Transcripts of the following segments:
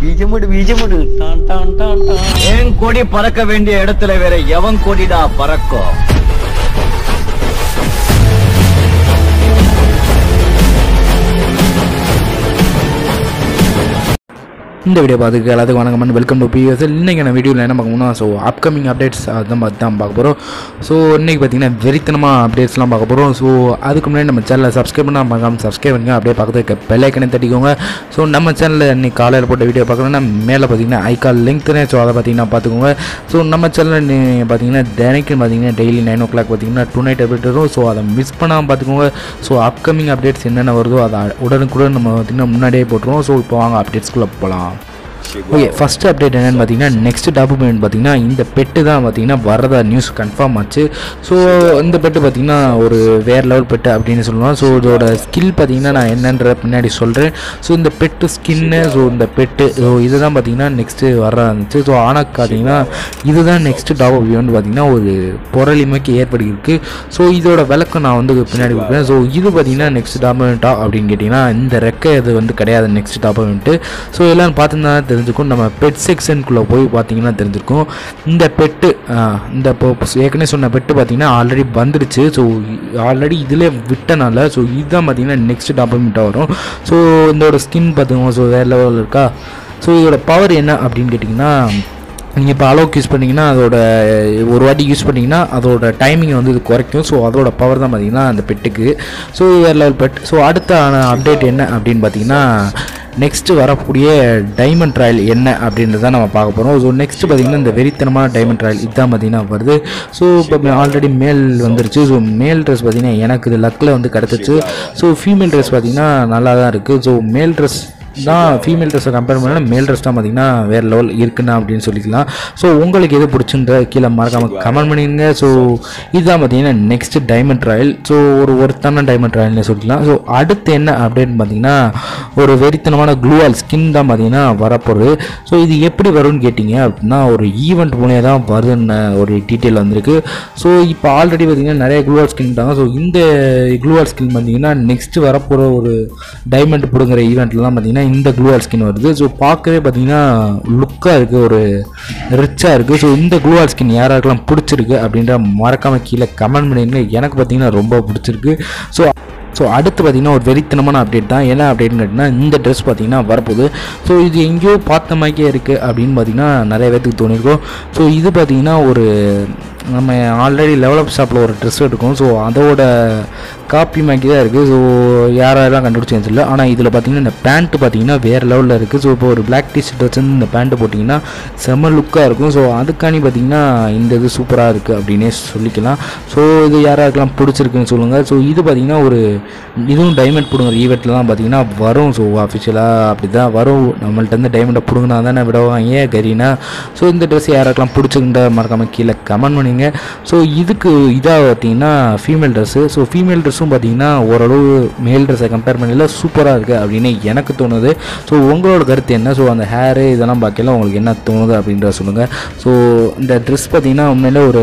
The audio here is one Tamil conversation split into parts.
பீஜமுடு பீஜமுடு டான் டான் டான் டான் என் கொடி பறக்க வேண்டிய இடத்துல வேற எவன் கொடிடா பறக்கும் இந்த வீடியோ பார்த்துக்க எல்லாத்துக்கும் வணக்கம் வெல்கம் டு பிஎஸ் இன்றைக்கான வீடியோவில் என்ன பார்க்கணும்னா ஸோ அப்கமிங் அப்டேட்ஸ் அதான் பார்த்து தான் பார்க்க போகிறோம் ஸோ இன்றைக்கி பார்த்தீங்கன்னா வெறித்தனமாக அப்டேட்ஸ்லாம் பார்க்க போகிறோம் ஸோ அதுக்கு முன்னாடி நம்ம சேனலை சப்ஸ்கிரைப் பண்ணால் பார்க்காம சப்ஸ்கிரைப் பண்ணுங்க அப்படியே பக்கத்துக்கு பெல்லைக்கனே தட்டிக்கோங்க ஸோ நம்ம சேனலில் இன்னைக்கு காலையில் போட்ட வீடியோ பார்க்கணும்னா மேலே பார்த்தீங்கன்னா ஐகால் லிங்க் தானே ஸோ அதை பார்த்தீங்கன்னா பார்த்துக்கோங்க ஸோ நம்ம சேனலில் நீங்கள் பார்த்தீங்கன்னா தினைக்கும் பார்த்தீங்கன்னா டெய்லி நைன் ஓ கிளாக் பார்த்தீங்கன்னா டூ நைட் அப்டேட் வரும் ஸோ அதை மிஸ் பண்ணாமல் பார்த்துக்கோங்க ஸோ அப்கமிங் அப்டேட்ஸ் என்னென்ன வருதோ அதை உடனுக்குடன் நம்ம பார்த்தீங்கன்னா முன்னாடியே போட்டுருவோம் ஸோ இப்போ வாங்க அப்டேட்ஸ்குள்ளே போகலாம் ஓகே ஃபஸ்ட் அப்டேட் என்னென்னு பார்த்தீங்கன்னா நெக்ஸ்ட் டாக்குமெண்ட் பார்த்தீங்கன்னா இந்த பெட்டு தான் பார்த்தீங்கன்னா வரதா நியூஸ் கன்ஃபார்ம் ஆச்சு ஸோ இந்த பெட்டு பார்த்தீங்கன்னா ஒரு வேறு லெவல் பெட்டு அப்படின்னு சொல்லுவோம் ஸோ இதோட ஸ்கில் பார்த்தீங்கன்னா நான் என்னன்ற பின்னாடி சொல்கிறேன் ஸோ இந்த பெட்டு ஸ்கின்னு ஸோ இந்த பெட்டு ஸோ இதுதான் பார்த்தீங்கன்னா நெக்ஸ்ட்டு வர இருந்துச்சு ஸோ ஆனால் பார்த்தீங்கன்னா இதுதான் நெக்ஸ்ட் டாப் வந்து பார்த்தீங்கன்னா ஒரு பொருளிமைக்கு ஏற்படுத்திருக்கு ஸோ இதோட விளக்கம் நான் வந்து பின்னாடி கொடுக்குறேன் ஸோ இது பார்த்தீங்கன்னா நெக்ஸ்ட் டாக்குமெண்ட்டா அப்படின்னு கேட்டிங்கன்னா இந்த ரெக்கை இது வந்து கிடையாது நெக்ஸ்ட் டாக்குமெண்ட்டு ஸோ எல்லோரும் பார்த்துருந்தா தெரிஞ்சுக்கும் நம்ம பெட் செக்ஷனுக்குள்ளே போய் பார்த்தீங்கன்னா தெரிஞ்சிருக்கும் இந்த பெட்டு இந்த இப்போ ஏற்கனவே சொன்ன பெட்டு பார்த்தீங்கன்னா ஆல்ரெடி வந்துடுச்சு ஸோ ஆல்ரெடி இதில் விட்டனால ஸோ இதுதான் பார்த்தீங்கன்னா நெக்ஸ்ட் டாக்குமெண்ட்டாக வரும் ஸோ இதோட ஸ்கின் பார்த்துக்கோங்க ஸோ வேறு லெவலில் இருக்கா ஸோ இதோட பவர் என்ன அப்படின்னு கேட்டிங்கன்னா நீங்கள் இப்போ அலோக் யூஸ் பண்ணிங்கன்னா அதோட ஒரு வாட்டி யூஸ் பண்ணிங்கன்னா அதோட டைமிங் வந்து இது குறைக்கும் ஸோ அதோட பவர் தான் பார்த்தீங்கன்னா அந்த பெட்டுக்கு ஸோ வேறு லெவல் பெட் ஸோ அடுத்த அப்டேட் என்ன அப்படின்னு பார்த்தீங்கன்னா நெக்ஸ்ட்டு வரக்கூடிய டைமண்ட் ராயல் என்ன அப்படின்றத நம்ம பார்க்க போகிறோம் ஸோ நெக்ஸ்ட் பார்த்தீங்கன்னா இந்த வெறித்தனமான டைமண்ட் ராயல் இதுதான் பார்த்தீங்கன்னா வருது ஸோ இப்போ ஆல்ரெடி மேல் வந்துருச்சு ஸோ மேல் ட்ரெஸ் பார்த்தீங்கன்னா எனக்கு இது லக்கில் வந்து கிடச்சிச்சு ஸோ ஃபீமேல் ட்ரெஸ் பார்த்தீங்கன்னா நல்லா தான் இருக்குது ஸோ மேல் ட்ரெஸ் தான் ஃபீமேல் ட்ரெஸ்ஸை கம்பேர் பண்ணால் மேல் ட்ரெஸ் தான் பார்த்தீங்கன்னா வேறு லெவல் இருக்குண்ணா அப்படின்னு சொல்லிக்கலாம் ஸோ உங்களுக்கு எது பிடிச்சின்ற கீழே மறக்காமல் கமெண்ட் பண்ணிடுங்க ஸோ இதுதான் பார்த்தீங்கன்னா நெக்ஸ்ட் டைமண்ட் ராயல் ஸோ ஒரு ஒருத்தான டைமண்ட் ராயல்னு சொல்லிக்கலாம் ஸோ அடுத்து என்ன அப்படின்னு பார்த்தீங்கன்னா ஒரு வெறித்தனமான க்ளூவால் ஸ்கின் தான் பார்த்தீங்கன்னா வரப்போகுது ஸோ இது எப்படி வரும்னு கேட்டிங்க அப்படின்னா ஒரு ஈவெண்ட் மூலியம் தான் வருதுன்னு ஒரு டீட்டெயில் வந்திருக்கு ஸோ இப்போ ஆல்ரெடி பார்த்தீங்கன்னா நிறைய க்ளூவால் ஸ்கின் விட்டாங்க ஸோ இந்த க்ளூவால் ஸ்கின் பார்த்தீங்கன்னா நெக்ஸ்ட் வரப்போகிற ஒரு டைமண்ட் பிடுங்குற ஈவெண்ட்டில் தான் பார்த்தீங்கன்னா இந்த க்ளூவால் ஸ்கின் வருது ஸோ பார்க்கவே பார்த்தீங்கன்னா லுக்காக இருக்குது ஒரு ரிச்சாக இருக்குது ஸோ இந்த க்ளூவால் ஸ்கின் யாராருக்கெல்லாம் பிடிச்சிருக்கு அப்படின்ற மறக்காமல் கீழே கமெண்ட் பண்ணிடுங்க எனக்கு பார்த்தீங்கன்னா ரொம்ப பிடிச்சிருக்கு ஸோ ஸோ அடுத்து பார்த்தீங்கன்னா ஒரு வெறித்தனமான அப்டேட் தான் என்ன அப்டேட்னு கேட்டிங்கன்னா இந்த ட்ரெஸ் பார்த்தீங்கன்னா வரப்போகுது ஸோ இது எங்கேயோ பார்த்த மாதிரியே இருக்குது அப்படின்னு பார்த்தீங்கன்னா நிறைய பேத்துக்கு தோணிருக்கும் ஸோ இது பார்த்தீங்கன்னா ஒரு நம்ம ஆல்ரெடி லெவலப் ஷாப்பில் ஒரு ட்ரெஸ் எடுக்கும் ஸோ அதோட காப்பி மாக்கி தான் இருக்குது ஸோ யாரெல்லாம் கண்டுபிடிச்சி தெரியல ஆனால் இதில் பார்த்தீங்கன்னா இந்த பேண்ட்டு பார்த்தீங்கன்னா வேறு லெவலில் இருக்குது ஸோ இப்போ ஒரு பிளாக் டிஷர்ட் வச்சு இந்த பேண்ட்டு போட்டிங்கன்னா செம்ம லுக்காக இருக்கும் ஸோ அதுக்காண்டி பார்த்தீங்கன்னா இந்த இது சூப்பராக இருக்குது அப்படின்னே சொல்லிக்கலாம் ஸோ இது யாராருக்கெல்லாம் பிடிச்சிருக்குன்னு சொல்லுங்கள் ஸோ இது பார்த்தீங்கன்னா ஒரு இதுவும் டைமண்ட் பிடுங்குற ஈவெண்ட்டில் தான் பார்த்தீங்கன்னா வரும் ஸோ அஃபிஷியலாக அப்படி தான் வரும் நம்மள்ட்ட இருந்து டைமண்டை பிடுங்கினா தானே விடுவாங்க ஏன் கரீனா ஸோ இந்த ட்ரெஸ் யாராருக்கெல்லாம் பிடிச்சிருந்த மறக்காமல் கீழே கமெண்ட் பண்ணிங்க ஸோ இதுக்கு இதாக பார்த்தீங்கன்னா ஃபீமேல் ட்ரெஸ்ஸு ஸோ ஃபீமேல் ட்ரெஸ்ஸும் பார்த்தீங்கன்னா ஓரளவு மேல் ட்ரெஸ்ஸை கம்பேர் பண்ணல சூப்பராக இருக்குது அப்படின்னு எனக்கு தோணுது ஸோ உங்களோட கருத்து என்ன ஸோ அந்த ஹேரு இதெல்லாம் பார்க்கல உங்களுக்கு என்ன தோணுது அப்படின்றத சொல்லுங்கள் ஸோ இந்த ட்ரெஸ் பார்த்தீங்கன்னா உண்மையிலே ஒரு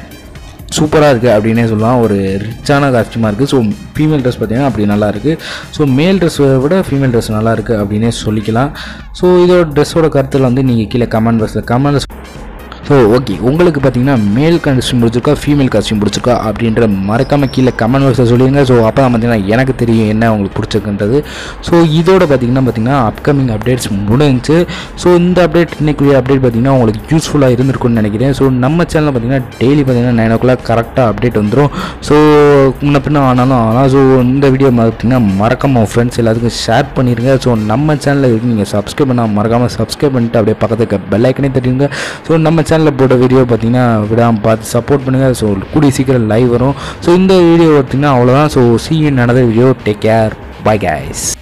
சூப்பராக இருக்குது அப்படின்னே சொல்லலாம் ஒரு ரிச்சான காஸ்டியூமாக இருக்குது ஸோ ஃபீமேல் ட்ரெஸ் பார்த்தீங்கன்னா அப்படி நல்லா இருக்குது ஸோ மேல் ட்ரெஸ்ஸை விட ஃபீமேல் ட்ரெஸ் நல்லா இருக்குது அப்படின்னே சொல்லிக்கலாம் ஸோ இதோட ட்ரெஸ்ஸோட கருத்தில் வந்து நீங்கள் கீழே கமெண்ட் பாக்ஸில் கமெண்ட் ஸோ ஓகே உங்களுக்கு பார்த்தீங்கன்னா மேல் காஸ்டியூம் பிடிச்சிருக்கா ஃபீமேல் காஸ்டியூம் பிடிச்சிருக்கா அப்படின்ற மறக்காமல் கீழே கமெண்ட் பாக்ஸில் சொல்லுங்கள் ஸோ அப்போ தான் பார்த்தீங்கன்னா எனக்கு தெரியும் என்ன உங்களுக்கு பிடிச்சிருக்குன்றது ஸோ இதோட பார்த்தீங்கன்னா பார்த்தீங்கன்னா அப்கமிங் அப்டேட்ஸ் முடிஞ்சு ஸோ இந்த அப்டேட் இன்னைக்குரிய அப்டேட் பார்த்தீங்கன்னா உங்களுக்கு யூஸ்ஃபுல்லாக இருந்திருக்கும்னு நினைக்கிறேன் ஸோ நம்ம சேனலில் பார்த்தீங்கன்னா டெய்லி பார்த்தீங்கன்னா நைன் ஓ கிளாக் கரெக்டாக அப்டேட் வந்துடும் ஸோ முன்ன பின்ன ஆனாலும் ஆனால் ஸோ இந்த வீடியோ பார்த்தீங்கன்னா மறக்காம ஃப்ரெண்ட்ஸ் எல்லாத்துக்கும் ஷேர் பண்ணிடுங்க ஸோ நம்ம சேனலில் இருக்கு நீங்கள் சப்ஸ்கிரைப் பண்ணால் மறக்காமல் சப்ஸ்கிரைப் பண்ணிட்டு அப்படியே பக்கத்துக்கு பெல் ஐக்கனே தட்டிடுங்க ஸோ நம்ம சேனலில் போட்ட வீடியோ பார்த்தீங்கன்னா விடாமல் பார்த்து சப்போர்ட் பண்ணுங்கள் ஸோ கூடிய சீக்கிரம் லைவ் வரும் ஸோ இந்த வீடியோ பார்த்தீங்கன்னா அவ்வளோதான் ஸோ சி நடந்த video take care bye guys